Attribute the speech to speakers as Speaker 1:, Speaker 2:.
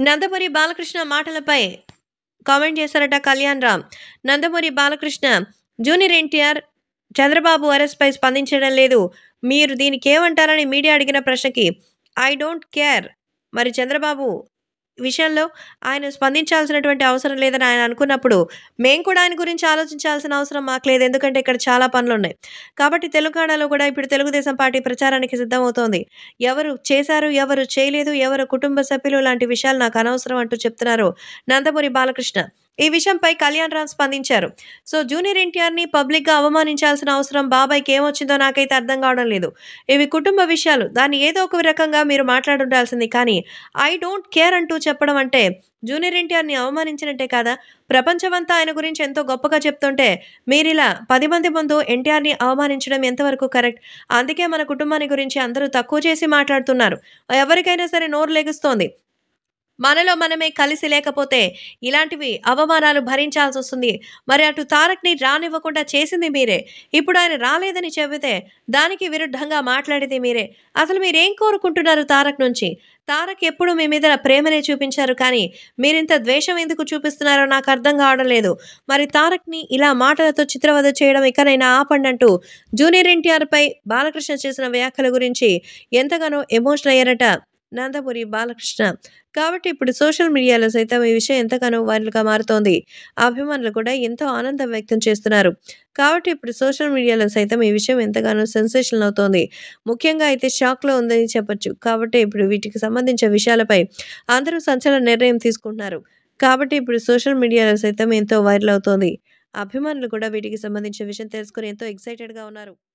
Speaker 1: నందమూరి బాలకృష్ణ మాటలపై కామెంట్ చేశారట కళ్యాణ్ రామ్ నందమూరి బాలకృష్ణ జూనియర్ ఎన్టీఆర్ చంద్రబాబు అరెస్ట్పై స్పందించడం లేదు మీరు దీనికి ఏమంటారని మీడియా అడిగిన ప్రశ్నకి ఐ డోంట్ కేర్ మరి చంద్రబాబు విషయంలో ఆయన స్పందించాల్సినటువంటి అవసరం లేదని ఆయన అనుకున్నప్పుడు మేము కూడా ఆయన గురించి ఆలోచించాల్సిన అవసరం మాకు లేదు ఎందుకంటే ఇక్కడ చాలా పనులు ఉన్నాయి కాబట్టి తెలంగాణలో కూడా ఇప్పుడు తెలుగుదేశం పార్టీ ప్రచారానికి సిద్ధమవుతోంది ఎవరు చేశారు ఎవరు చేయలేదు ఎవరు కుటుంబ సభ్యులు లాంటి విషయాలు నాకు అనవసరం అంటూ చెప్తున్నారు నందమూరి బాలకృష్ణ ఈ విషయంపై కళ్యాణ్ రామ్ స్పందించారు సో జూనియర్ ఎన్టీఆర్ని పబ్లిక్గా అవమానించాల్సిన అవసరం బాబాయ్కి ఏమొచ్చిందో నాకైతే అర్థం కావడం లేదు ఇవి కుటుంబ విషయాలు దాన్ని ఏదో ఒక రకంగా మీరు మాట్లాడుండాల్సింది కానీ ఐ డోంట్ కేర్ అంటూ చెప్పడం అంటే జూనియర్ ఎన్టీఆర్ని అవమానించినట్టే కాదా ప్రపంచమంతా ఆయన గురించి ఎంతో గొప్పగా చెప్తుంటే మీరిలా పది మంది ముందు ఎన్టీఆర్ని అవమానించడం ఎంతవరకు కరెక్ట్ అందుకే మన కుటుంబాన్ని గురించి అందరూ తక్కువ చేసి మాట్లాడుతున్నారు ఎవరికైనా సరే నోరు లెగుస్తోంది మనలో మనమే కలిసి లేకపోతే ఇలాంటివి అవమానాలు భరించాల్సి వస్తుంది మరి అటు తారక్ని రానివ్వకుండా చేసింది మీరే ఇప్పుడు ఆయన రాలేదని చెబితే దానికి విరుద్ధంగా మాట్లాడేది మీరే అసలు మీరేం కోరుకుంటున్నారు తారక్ నుంచి తారక్ ఎప్పుడు మీ మీద ప్రేమనే చూపించారు కానీ మీరింత ద్వేషం ఎందుకు చూపిస్తున్నారో నాకు అర్థం కావడం లేదు మరి తారక్ని ఇలా మాటలతో చిత్రవద చేయడం ఇకనైనా ఆపండి అంటూ జూనియర్ ఎన్టీఆర్పై బాలకృష్ణ చేసిన వ్యాఖ్యల గురించి ఎంతగానో ఎమోషనల్ అయ్యారట నందమూరి బాలకృష్ణ కాబట్టి ఇప్పుడు సోషల్ మీడియాలో సైతం ఈ విషయం ఎంతగానో వైరల్గా మారుతోంది అభిమానులు కూడా ఎంతో ఆనందం వ్యక్తం చేస్తున్నారు కాబట్టి ఇప్పుడు సోషల్ మీడియాలో సైతం ఈ విషయం ఎంతగానో సెన్సేషన్ అవుతోంది ముఖ్యంగా అయితే షాక్లో ఉందని చెప్పొచ్చు కాబట్టి ఇప్పుడు వీటికి సంబంధించిన విషయాలపై అందరూ సంచలన నిర్ణయం తీసుకుంటున్నారు కాబట్టి ఇప్పుడు సోషల్ మీడియాలో సైతం ఎంతో వైరల్ అవుతోంది అభిమానులు కూడా వీటికి సంబంధించిన విషయం తెలుసుకొని ఎంతో ఎక్సైటెడ్గా ఉన్నారు